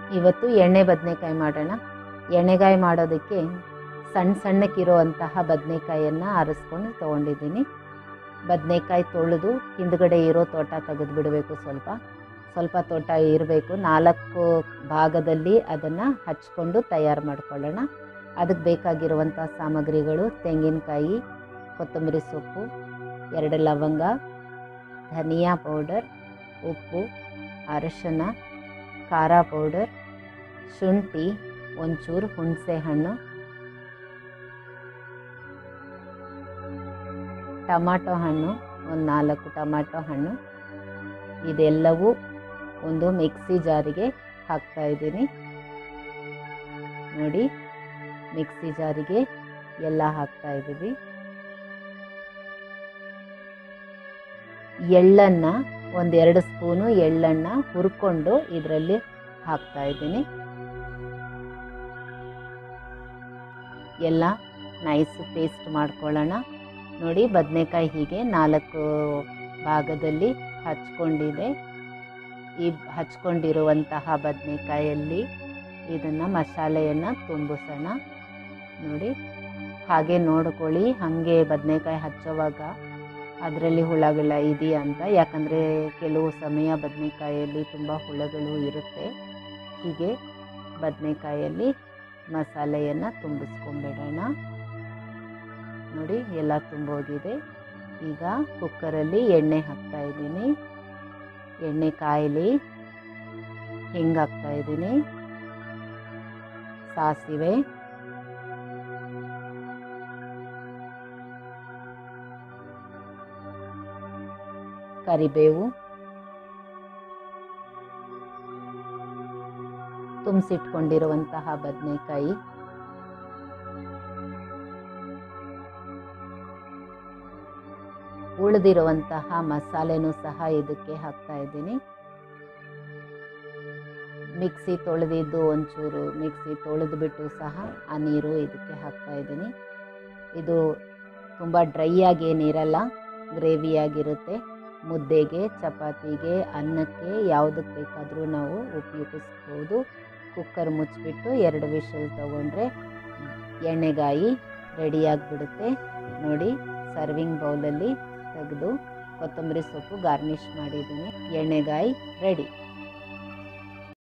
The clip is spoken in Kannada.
ಇವತ್ತು ಎಣ್ಣೆ ಬದನೆಕಾಯಿ ಮಾಡೋಣ ಎಣ್ಣೆಗಾಯಿ ಮಾಡೋದಕ್ಕೆ ಸಣ್ಣ ಸಣ್ಣಕ್ಕಿರೋವಂತಹ ಬದನೆಕಾಯನ್ನು ಆರಿಸ್ಕೊಂಡು ತೊಗೊಂಡಿದ್ದೀನಿ ಬದನೆಕಾಯಿ ತೊಳೆದು ಹಿಂದ್ಗಡೆ ಇರೋ ತೋಟ ತೆಗೆದು ಬಿಡಬೇಕು ಸ್ವಲ್ಪ ಸ್ವಲ್ಪ ತೋಟ ಇರಬೇಕು ನಾಲ್ಕು ಭಾಗದಲ್ಲಿ ಅದನ್ನು ಹಚ್ಕೊಂಡು ತಯಾರು ಮಾಡ್ಕೊಳ್ಳೋಣ ಅದಕ್ಕೆ ಬೇಕಾಗಿರುವಂಥ ಸಾಮಗ್ರಿಗಳು ತೆಂಗಿನಕಾಯಿ ಕೊತ್ತಂಬರಿ ಸೊಪ್ಪು ಎರಡು ಲವಂಗ ಧನಿಯಾ ಪೌಡರ್ ಉಪ್ಪು ಅರಶಿನ ಖಾರ ಪೌಡರ್ ಶುಂಠಿ ಒಂಚೂರು ಹುಣಸೆ ಹಣ್ಣು ಟಮಾಟೊ ಹಣ್ಣು ಒಂದು ನಾಲ್ಕು ಟಮಾಟೊ ಹಣ್ಣು ಇದೆಲ್ಲವೂ ಒಂದು ಮಿಕ್ಸಿ ಜಾರಿಗೆ ಹಾಕ್ತಾ ಇದ್ದೀನಿ ನೋಡಿ ಮಿಕ್ಸಿ ಜಾರಿಗೆ ಎಲ್ಲ ಹಾಕ್ತಾ ಇದ್ದೀವಿ ಎಳ್ಳನ್ನು ಒಂದೆರಡು ಸ್ಪೂನು ಎಳ್ಳನ್ನು ಹುರ್ಕೊಂಡು ಇದರಲ್ಲಿ ಹಾಕ್ತಾ ಇದ್ದೀನಿ ಎಲ್ಲ ನೈಸ್ ಪೇಸ್ಟ್ ಮಾಡ್ಕೊಳ್ಳೋಣ ನೋಡಿ ಬದನೆಕಾಯಿ ಹೀಗೆ ನಾಲ್ಕು ಭಾಗದಲ್ಲಿ ಹಚ್ಕೊಂಡಿದೆ ಈ ಹಚ್ಕೊಂಡಿರುವಂತಹ ಬದನೆಕಾಯಲ್ಲಿ ಇದನ್ನು ಮಸಾಲೆಯನ್ನು ತುಂಬಿಸೋಣ ನೋಡಿ ಹಾಗೆ ನೋಡ್ಕೊಳ್ಳಿ ಹಾಗೆ ಬದನೆಕಾಯಿ ಹಚ್ಚೋವಾಗ ಅದರಲ್ಲಿ ಹುಳಗಳ ಇದೆಯಾ ಅಂತ ಯಾಕಂದರೆ ಕೆಲವು ಸಮಯ ಬದನೆಕಾಯಲ್ಲಿ ತುಂಬ ಹುಳಗಳು ಇರುತ್ತೆ ಹೀಗೆ ಬದನೆಕಾಯಲ್ಲಿ ಮಸಾಲೆಯನ್ನು ತುಂಬಿಸ್ಕೊಂಬಿಡೋಣ ನೋಡಿ ಎಲ್ಲ ತುಂಬೋಗಿದೆ ಈಗ ಕುಕ್ಕರಲ್ಲಿ ಎಣ್ಣೆ ಹಾಕ್ತಾ ಇದ್ದೀನಿ ಎಣ್ಣೆ ಕಾಯಿಲಿ ಹಿಂಗೆ ಹಾಕ್ತಾ ಇದ್ದೀನಿ ಸಾಸಿವೆ ಕರಿಬೇವು ತುಂಬಿಸಿಟ್ಕೊಂಡಿರುವಂತಹ ಬದನೆಕಾಯಿ ಉಳಿದಿರುವಂತಹ ಮಸಾಲೆನೂ ಸಹ ಇದಕ್ಕೆ ಹಾಕ್ತಾ ಇದ್ದೀನಿ ಮಿಕ್ಸಿ ತೊಳೆದಿದ್ದು ಒಂಚೂರು ಮಿಕ್ಸಿ ತೊಳೆದ್ಬಿಟ್ಟು ಸಹ ಆ ನೀರು ಇದಕ್ಕೆ ಹಾಕ್ತಾ ಇದ್ದೀನಿ ಇದು ತುಂಬ ಡ್ರೈ ಆಗಿ ಏನಿರಲ್ಲ ಗ್ರೇವಿಯಾಗಿರುತ್ತೆ ಮುದ್ದೆಗೆ ಚಪಾತಿಗೆ ಅನ್ನಕ್ಕೆ ಯಾವುದಕ್ಕೆ ಬೇಕಾದರೂ ನಾವು ಉಪಯೋಗಿಸ್ಬೋದು ಕುಕ್ಕರ್ ಮುಚ್ಚಿಬಿಟ್ಟು ಎರಡು ವಿಷಲ್ ತೊಗೊಂಡ್ರೆ ಎಣ್ಣೆಗಾಯಿ ರೆಡಿಯಾಗಿಬಿಡುತ್ತೆ ನೋಡಿ ಸರ್ವಿಂಗ್ ಬೌಲಲ್ಲಿ ತೆಗೆದು ಕೊತ್ತಂಬರಿ ಸೊಪ್ಪು ಗಾರ್ನಿಷ್ ಮಾಡಿದ್ದೀನಿ ಎಣ್ಣೆಗಾಯಿ ರೆಡಿ